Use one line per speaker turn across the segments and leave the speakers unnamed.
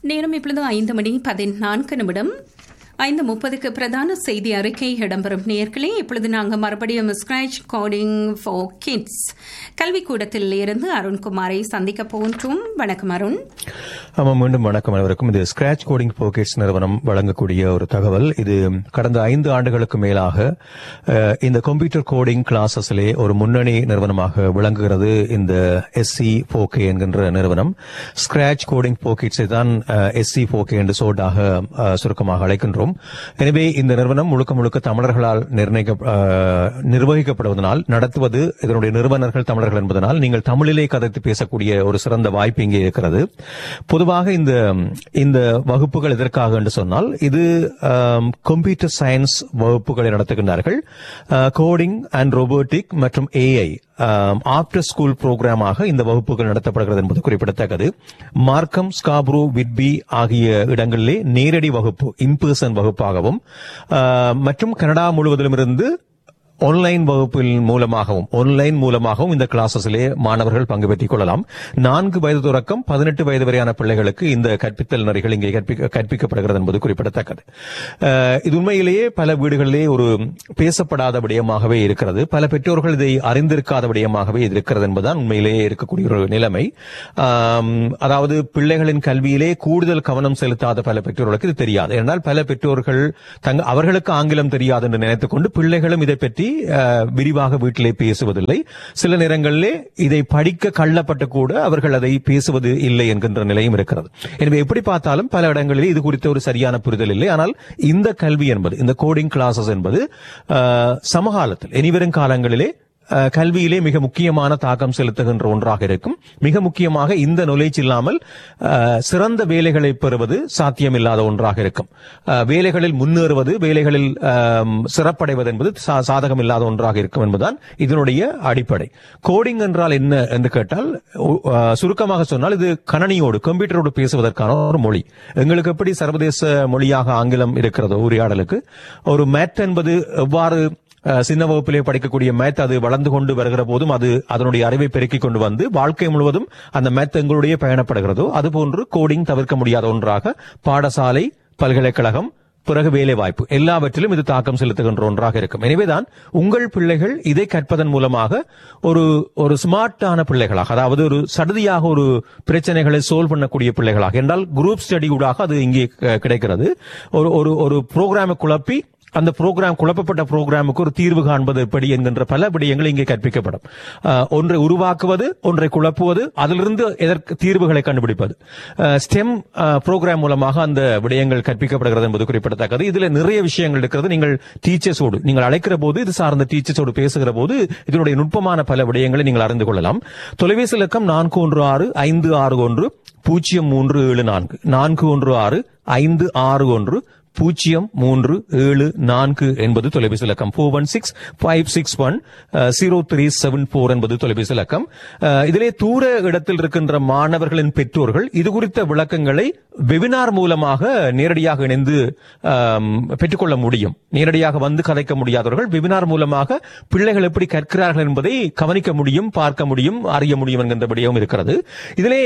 நேரம் இப்பொழுது ஐந்து மணி பதினான்கு நிமிடம் ஐந்து முப்பதுக்கு பிரதான செய்தி அறிக்கை இடம்பெறும் நேர்களே இப்பொழுது நாங்கள் மறுபடியும் ஸ்கிராச் கோடிங் ஃபார் கிட்ஸ் கல்விக்கூடத்தில் இருந்து அருண்குமாரை சந்திக்க போன்றோம் வணக்கம் அருண்
ஆமாம் மீண்டும் வணக்கம் அனைவருக்கும் இது ஸ்கிராச் கோடிங் போக்கெட்ஸ் நிறுவனம் வழங்கக்கூடிய ஒரு தகவல் இது கடந்த ஐந்து ஆண்டுகளுக்கு மேலாக அஹ், இந்த கம்ப்யூட்டர் கோடிங் கிளாஸஸ்லே ஒரு முன்னணி நிறுவனமாக விளங்குகிறது இந்த எஸ்சி போகே என்கின்ற நிறுவனம் ஸ்கிராச் கோடிங் போக்கெட்ஸை தான் எஸ்சி போகே என்று சோட்டாக அஹ், சுருக்கமாக அழைக்கின்றோம் எனவே இந்த நிறுவனம் முழுக்க முழுக்க தமிழர்களால் நிர்ணயிக்க அஹ், நிர்வகிக்கப்படுவதனால் நடத்துவது இதனுடைய நிறுவனர்கள் தமிழர்கள் என்பதனால் நீங்கள் தமிழிலே கதைத்து பேசக்கூடிய ஒரு சிறந்த வாய்ப்பு இங்கே இருக்கிறது பொதுவாக இந்த இந்த வகுப்புகள் எதற்காக என்று சொன்னால் இது கம்ப்யூட்டர் சயின்ஸ் வகுப்புகளை நடத்துகின்றார்கள் கோடிங் அண்ட் ரோபோட்டிக் மற்றும் ஏஐ ஆஃப்டர் ஸ்கூல் புரோகிராமாக இந்த வகுப்புகள் நடத்தப்படுகிறது என்பது குறிப்பிடத்தக்கது மார்க்கம் ஸ்காப்ரூ விட்பி ஆகிய இடங்களிலே நேரடி வகுப்பு இன்பர்சன் வகுப்பாகவும் அஹ், மற்றும் கனடா முழுவதிலும் இருந்து ஆன்லைன் வகுப்பில் மூலமாகவும் ஆன்லைன் மூலமாகவும் இந்த கிளாஸஸிலே மாணவர்கள் பங்கு பெற்றுக் கொள்ளலாம் நான்கு வயது தொடக்கம் பதினெட்டு வயது வரையான பிள்ளைகளுக்கு இந்த கற்பித்தல் நெறிகள் இங்கே கற்பிக்க- கற்பிக்கப்படுகிறது என்பது குறிப்பிடத்தக்கது அஹ், இது உண்மையிலேயே பல வீடுகளிலே ஒரு பேசப்படாத விடயமாகவே இருக்கிறது பல பெற்றோர்கள் இதை அறிந்திருக்காத விடயமாகவே இது இருக்கிறது என்பதுதான் உண்மையிலேயே இருக்கக்கூடிய ஒரு நிலைமை ஆம், அதாவது பிள்ளைகளின் கல்வியிலே கூடுதல் கவனம் செலுத்தாத பல பெற்றோர்களுக்கு இது தெரியாது ஏனென்றால் பல பெற்றோர்கள் தங்க அவர்களுக்கு ஆங்கிலம் தெரியாது என்று நினைத்துக் கொண்டு பிள்ளைகளும் இதை பற்றி அஹ், விரிவாக வீட்டிலே பேசுவதில்லை சில நேரங்களிலே இதை படிக்க கள்ளப்பட்டு கூட அவர்கள் அதை பேசுவது இல்லை என்கின்ற நிலையும் இருக்கிறது எனவே எப்படி பார்த்தாலும் பல இடங்களிலே இது குறித்த ஒரு சரியான புரிதல் இல்லை ஆனால் இந்த கல்வி என்பது இந்த கோடிங் கிளாஸஸ் என்பது அஹ், சமகாலத்தில் இனிவரும் காலங்களிலே அஹ், கல்வியிலே மிக முக்கியமான தாக்கம் செலுத்துகின்ற ஒன்றாக இருக்கும் மிக முக்கியமாக இந்த knowledge இல்லாமல் அஹ், சிறந்த வேலைகளை பெறுவது சாத்தியமில்லாத ஒன்றாக இருக்கும் அஹ், வேலைகளில் முன்னேறுவது வேலைகளில் அஹ், சிறப்படைவது என்பது சா- சாதகம் இல்லாத ஒன்றாக இருக்கும் என்பதுதான் இதனுடைய அடிப்படை கோடிங் என்றால் என்ன என்று கேட்டால் உ- அஹ், சுருக்கமாக சொன்னால் இது கணனியோடு கம்ப்யூட்டரோடு பேசுவதற்கான ஒரு மொழி எங்களுக்கு எப்படி சர்வதேச மொழியாக ஆங்கிலம் இருக்கிறதோ உரையாடலுக்கு ஒரு மேத் என்பது எவ்வாறு அஹ், சின்ன வகுப்பிலே படிக்கக்கூடிய மேத் அது வளர்ந்து கொண்டு வருகிற போதும் அது அதனுடைய அறிவை பெருக்கிக் கொண்டு வந்து வாழ்க்கை முழுவதும் அந்த மேத் எங்களுடைய பயணப்படுகிறதோ அதுபோன்று கோடிங் தவிர்க்க முடியாத ஒன்றாக பாடசாலை பல்கலைக்கழகம் பிறகு வேலை வாய்ப்பு எல்லாவற்றிலும் இது தாக்கம் செலுத்துகின்ற ஒன்றாக இருக்கும் எனவேதான் உங்கள் பிள்ளைகள் இதை கற்பதன் மூலமாக ஒரு ஒரு ஸ்மார்ட்டான பிள்ளைகளாக அதாவது ஒரு சடுதியாக ஒரு பிரச்சனைகளை சோல்வ் பண்ணக்கூடிய பிள்ளைகளாக என்றால் குரூப் ஸ்டடி ஊடாக அது இங்கே அஹ், கிடைக்கிறது ஒரு ஒரு ஒரு ப்ரோக்ராமை குழப்பி அந்த ப்ரோக்ராம் குழப்பப்பட்ட ப்ரோக்ராமுக்கு ஒரு தீர்வு காண்பது எப்படி என்கின்ற பல விடயங்கள் இங்கே கற்பிக்கப்படும் அஹ், ஒன்றை உருவாக்குவது ஒன்றை குழப்புவது அதிலிருந்து எதற்கு தீர்வுகளை கண்டுபிடிப்பது ஸ்டெம் ப்ரோக்ராம் மூலமாக அந்த விடயங்கள் கற்பிக்கப்படுகிறது என்பது குறிப்பிடத்தக்கது இதுல நிறைய விஷயங்கள் இருக்கிறது நீங்கள் டீச்சர்ஸோடு நீங்கள் அழைக்கிற போது இது சார்ந்த டீச்சர்ஸோடு பேசுகிற போது இதனுடைய நுட்பமான பல விடயங்களை நீங்கள் அறிந்து கொள்ளலாம் தொலைபேசி இலக்கம் நான்கு ஒன்று ஆறு ஐந்து ஆறு ஒன்று பூஜ்ஜியம் மூன்று ஏழு நான்கு நான்கு ஒன்று ஆறு ஐந்து ஆறு ஒன்று பூஜ்ஜியம் மூன்று ஏழு நான்கு என்பது தொலைபேசி இலக்கம் four one six five six one zero three seven four என்பது தொலைபேசி இலக்கம் அஹ், இதிலே தூர இடத்தில் இருக்கின்ற மாணவர்களின் பெற்றோர்கள் இது குறித்த விளக்கங்களை வெபினார் மூலமாக நேரடியாக இணைந்து ஆம், பெற்றுக்கொள்ள முடியும் நேரடியாக வந்து கதைக்க முடியாதவர்கள் வெபினார் மூலமாக பிள்ளைகள் எப்படி கற்கிறார்கள் என்பதை கவனிக்க முடியும் பார்க்க முடியும் அறிய முடியும் என்கின்ற விடயம் இருக்கிறது இதிலே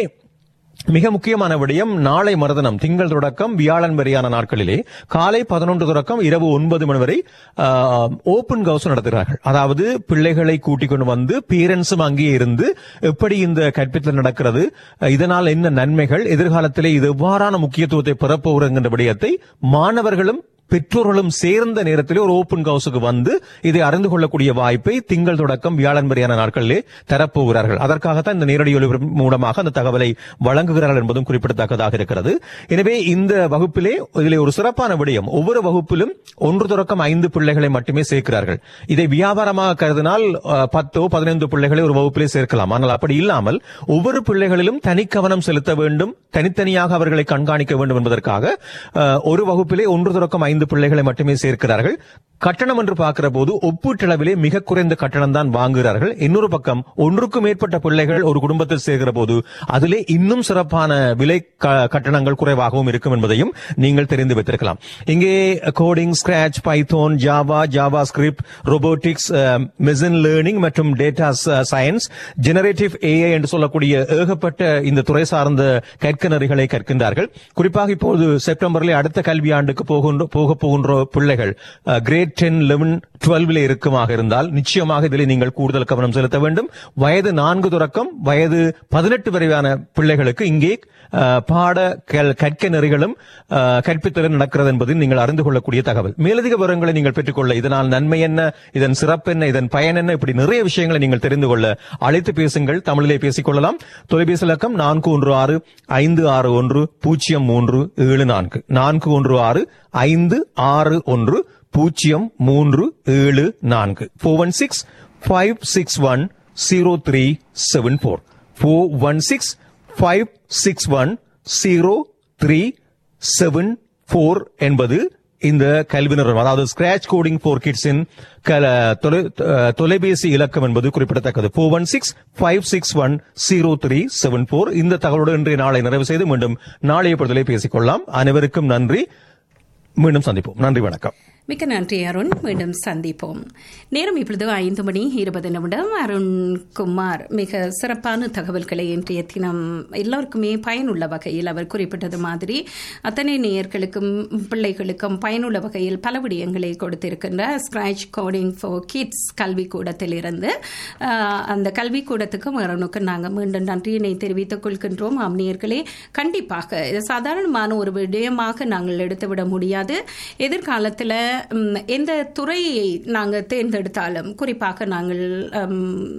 மிக முக்கியமான விடயம் நாளை மறுதினம் திங்கள் தொடக்கம் வியாழன் வரையான நாட்களிலே காலை பதினொன்று தொடக்கம் இரவு ஒன்பது மணி வரை ஓபன் கவுஸ் நடத்துகிறார்கள் அதாவது பிள்ளைகளை கூட்டிக் கொண்டு வந்து பேரண்ட்ஸும் அங்கே இருந்து எப்படி இந்த கற்பித்தல் நடக்கிறது அஹ், இதனால் என்ன நன்மைகள் எதிர்காலத்திலே இது எவ்வாறான முக்கியத்துவத்தை பெறப்போகிற விடயத்தை மாணவர்களும் பெற்றோர்களும் சேர்ந்த நேரத்திலே ஒரு ஓபன் ஹவுஸுக்கு வந்து இதை அறிந்து கொள்ளக்கூடிய வாய்ப்பை திங்கள் தொடக்கம் வியாழன் வரையான நாட்களிலே தரப்போகிறார்கள் அதற்காகத்தான் இந்த நேரடி ஒளிபரப்பு மூலமாக அந்த தகவலை வழங்குகிறார்கள் என்பதும் குறிப்பிடத்தக்கதாக இருக்கிறது எனவே இந்த வகுப்பிலே இதிலே ஒரு சிறப்பான விடயம் ஒவ்வொரு வகுப்பிலும் ஒன்று தொடக்கம் ஐந்து பிள்ளைகளை மட்டுமே சேர்க்கிறார்கள் இதை வியாபாரமாக கருதினால் அஹ், பத்தோ பதினைந்து பிள்ளைகளை ஒரு வகுப்பிலே சேர்க்கலாம் ஆனால் அப்படி இல்லாமல் ஒவ்வொரு பிள்ளைகளிலும் தனி கவனம் செலுத்த வேண்டும் தனித்தனியாக அவர்களை கண்காணிக்க வேண்டும் என்பதற்காக அஹ், ஒரு வகுப்பிலே ஒன்று தொடக்கம் ஐந்து பிள்ளைகளை மட்டுமே சேர்க்கிறார்கள் கட்டணம் என்று பார்க்கிற போது ஒப்பீட்டளவிலே மிக குறைந்த கட்டணம் தான் வாங்குகிறார்கள் இன்னொரு பக்கம் ஒன்றுக்கும் மேற்பட்ட பிள்ளைகள் ஒரு குடும்பத்தில் சேர்க்கிற போது அதிலே இன்னும் சிறப்பான விலை க- கட்டணங்கள் குறைவாகவும் இருக்கும் என்பதையும் நீங்கள் தெரிந்து வைத்திருக்கலாம் இங்கே coding Scratch Python Java JavaScript robotics machine learning மற்றும் டேட்டா சயின்ஸ் ஜெனரேட்டிவ் ஏஐ என்று சொல்லக்கூடிய ஏகப்பட்ட இந்த துறை சார்ந்த கற்க கற்க நெறிகளை கற்கின்றார்கள் குறிப்பாக இப்போது செப்டம்பரில் அடுத்த கல்வியாண்டுக்கு போகின்ற போக போகின்ற பிள்ளைகள் கிரேட் டென் லெவன் டுவெல்வில் இருக்குமாக இருந்தால் நிச்சயமாக இதில் நீங்கள் கூடுதல் கவனம் செலுத்த வேண்டும் வயது நான்கு தொடக்கம் வயது பதினெட்டு வரையான பிள்ளைகளுக்கு இங்கே அஹ், பாட கல்- கற்க நெறிகளும் அஹ், கற்பித்தலும் நடக்கிறது என்பது நீங்கள் அறிந்து கொள்ளக்கூடிய தகவல் மேலதிக விவரங்களை நீங்கள் பெற்றுக்கொள்ள இதனால் நன்மை என்ன இதன் சிறப்பு என்ன இதன் பயன் என்ன இப்படி நிறைய விஷயங்களை நீங்கள் தெரிந்து கொள்ள அழைத்து பேசுங்கள் தமிழிலே பேசிக் கொள்ளலாம் தொலைபேசி இலக்கம் நான்கு ஒன்று ஆறு ஐந்து ஆறு ஒன்று பூஜ்ஜியம் மூன்று ஏழு நான்கு நான்கு ஒன்று ஆறு ஐந்து ஆறு ஒன்று பூஜ்ஜியம் மூன்று ஏழு நான்கு four one six five six one zero three seven four four one six five six one zero three seven four என்பது இந்த கல்வி நிறுவனம் அதாவது ஸ்கிராச் கோடிங் ஃபோர் கிட்ஸின் தொலைபேசி இலக்கம் என்பது குறிப்பிடத்தக்கது four one six five six one zero three seven four இந்த தகவலோடு இன்றைய நாளை நிறைவு செய்து மீண்டும் நாளைய பொழுதிலே பேசிக்கொள்ளலாம் அனைவருக்கும் நன்றி மீண்டும் சந்திப்போம் நன்றி வணக்கம்
மிக்க நன்றி அருண் மீண்டும் சந்திப்போம் நேரம் இப்பொழுது ஐந்து மணி இருபது நிமிடம் அருண் குமார் மிக சிறப்பான தகவல்களை இன்றைய தினம் எல்லோருக்குமே பயனுள்ள வகையில் அவர் குறிப்பிட்டது மாதிரி அத்தனை நேயர்களுக்கும் பிள்ளைகளுக்கும் பயனுள்ள வகையில் பல விடயங்களை கொடுத்திருக்கின்ற ஸ்கிராச் கோடிங் ஃபார் கிட்ஸ் கல்விக்கூடத்தில் இருந்து ஆஹ், அந்த கல்விக்கூடத்துக்கும் அருணுக்கு நாங்கள் மீண்டும் நன்றியினை தெரிவித்துக் கொள்கின்றோம் ஆம் நேயர்களே கண்டிப்பாக இது சாதாரணமான ஒரு விடயமாக நாங்கள் எடுத்துவிட முடியாது எதிர்காலத்தில் ம், எந்த துறையை நாங்கள் தேர்ந்தெடுத்தாலும் குறிப்பாக நாங்கள் ம்,